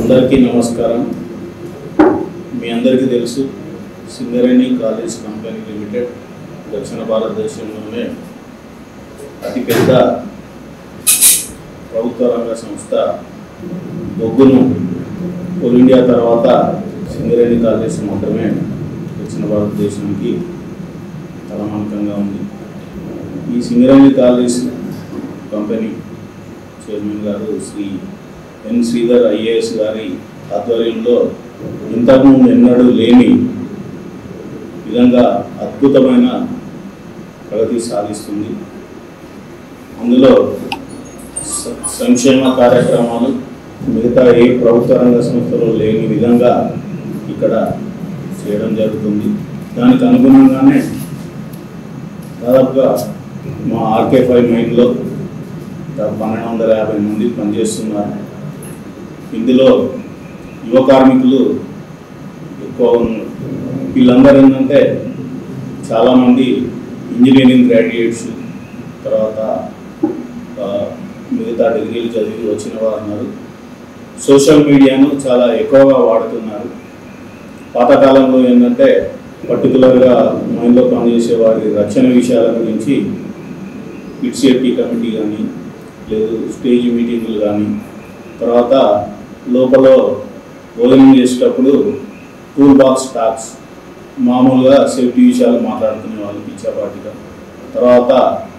అందరికీ నమస్కారం మీ అందరికీ తెలుసు సింగరేణి కాలేజ్ కంపెనీ లిమిటెడ్ దక్షిణ భారతదేశంలోనే అతిపెద్ద ప్రభుత్వ రంగ సంస్థ బొగ్గును కోల్ ఇండియా తర్వాత సింగరేణి కాలేజ్ మాత్రమే దక్షిణ భారతదేశానికి తలమానికంగా ఉంది ఈ సింగరేణి కాలేజ్ కంపెనీ చైర్మన్ గారు శ్రీ ఎన్ శ్రీధర్ ఐఏఎస్ గారి ఆధ్వర్యంలో ఇంతకుముందు ఎన్నడూ లేని విధంగా అద్భుతమైన ప్రగతి సాధిస్తుంది అందులో స- సంక్షేమ కార్యక్రమాలు మిగతా ఏ ప్రభుత్వ రంగ సంస్థలో లేని విధంగా ఇక్కడ చేయడం జరుగుతుంది దానికి అనుగుణంగానే దాదాపుగా మా ఆర్కే ఫైవ్ మైండ్లో దాదాపు పన్నెండు వందల యాభై మంది పనిచేస్తున్నారు ఇందులో యువ కార్మికులు ఎక్కువ ఉన్నారు వీళ్ళందరూ ఏంటంటే చాలామంది ఇంజనీరింగ్ గ్రాడ్యుయేట్స్ తర్వాత ఆ, మిగతా డిగ్రీలు చదివి వచ్చిన వారు ఉన్నారు సోషల్ మీడియాను చాలా ఎక్కువగా వాడుతున్నారు పాతకాలంలో ఏంటంటే పర్టికులర్గా మైండ్లో పనిచేసే వారి రక్షణ విషయాల గురించి కిట్ సేఫ్టీ కమిటీ కానీ లేదు స్టేజ్ మీటింగులు కానీ తర్వాత లోపల భోజనం చేసేటప్పుడు టూల్ బాక్స్ టాక్స్ మామూలుగా సేఫ్టీ విషయాలు మాట్లాడుకునే వాళ్ళు పిచ్చాపాటిగా తర్వాత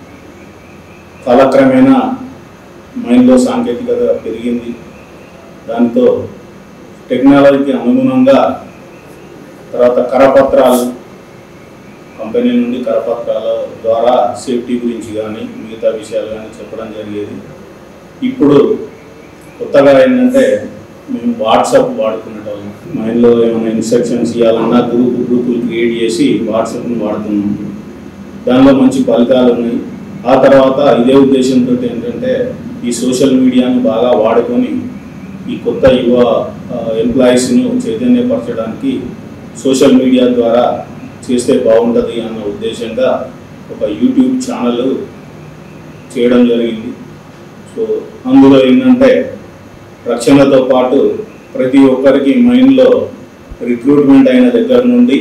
కాలక్రమేణా మైండ్లో సాంకేతికత పెరిగింది దాంతో టెక్నాలజీకి అనుగుణంగా తర్వాత కరపత్రాలు కంపెనీ నుండి కరపత్రాల ద్వారా సేఫ్టీ గురించి కానీ మిగతా విషయాలు కానీ చెప్పడం జరిగేది ఇప్పుడు కొత్తగా ఏంటంటే మేము వాట్సాప్ వాడుకునేటోళ్ళం మైండ్లో ఏమైనా ఇన్స్ట్రక్షన్స్ ఇవ్వాలన్నా గ్రూప్ గ్రూపులు క్రియేట్ చేసి వాట్సాప్ని వాడుతున్నాం దానిలో మంచి ఫలితాలు ఉన్నాయి ఆ తర్వాత ఇదే ఉద్దేశంతో ఏంటంటే ఈ సోషల్ మీడియాను బాగా వాడుకొని ఈ కొత్త యువ ఎంప్లాయీస్ను చైతన్యపరచడానికి సోషల్ మీడియా ద్వారా చేస్తే బాగుంటుంది అన్న ఉద్దేశంగా ఒక యూట్యూబ్ ఛానల్ చేయడం జరిగింది సో అందులో ఏంటంటే రక్షణతో పాటు ప్రతి ఒక్కరికి మైండ్లో రిక్రూట్మెంట్ అయిన దగ్గర నుండి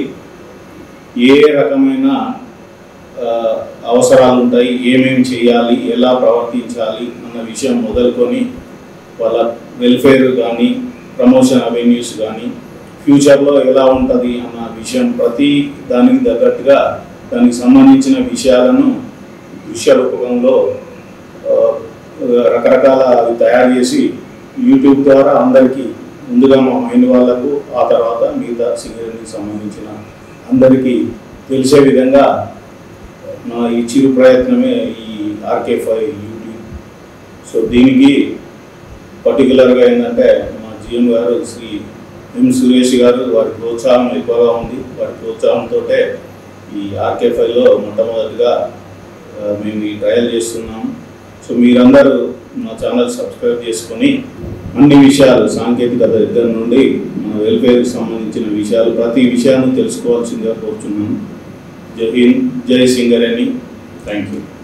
ఏ రకమైన ఆ, అవసరాలు ఉంటాయి ఏమేమి చేయాలి ఎలా ప్రవర్తించాలి అన్న విషయం మొదలుకొని వాళ్ళ వెల్ఫేర్ కానీ ప్రమోషన్ అవెన్యూస్ కానీ ఫ్యూచర్లో ఎలా ఉంటుంది అన్న విషయం ప్రతి దానికి తగ్గట్టుగా దానికి సంబంధించిన విషయాలను దృశ్య రూపకంలో ఆ, రకరకాల అవి తయారు చేసి యూట్యూబ్ ద్వారా అందరికీ ముందుగా మా మైండ్ వాళ్ళకు ఆ తర్వాత మిగతా సింగర్కి సంబంధించిన అందరికీ తెలిసే విధంగా నా ఈ చిరు ప్రయత్నమే ఈ ఆర్కే ఫైవ్ యూట్యూబ్ సో దీనికి పర్టికులర్గా ఏంటంటే మా జిఎం గారు శ్రీ ఎం సురేష్ గారు వారి ప్రోత్సాహం ఎక్కువగా ఉంది వారి ప్రోత్సాహంతో ఈ ఆర్కే ఫైవ్లో మొట్టమొదటిగా ఆ, మేము ఈ ట్రయల్ చేస్తున్నాము సో మీరందరూ మా ఛానల్ సబ్స్క్రైబ్ చేసుకొని అన్ని విషయాలు సాంకేతికత దగ్గర నుండి మన వెల్ఫేర్కి సంబంధించిన విషయాలు ప్రతి విషయాన్ని తెలుసుకోవాల్సిందిగా కోరుచున్నాను జై హింద్ జై సింగరేణి థ్యాంక్ యూ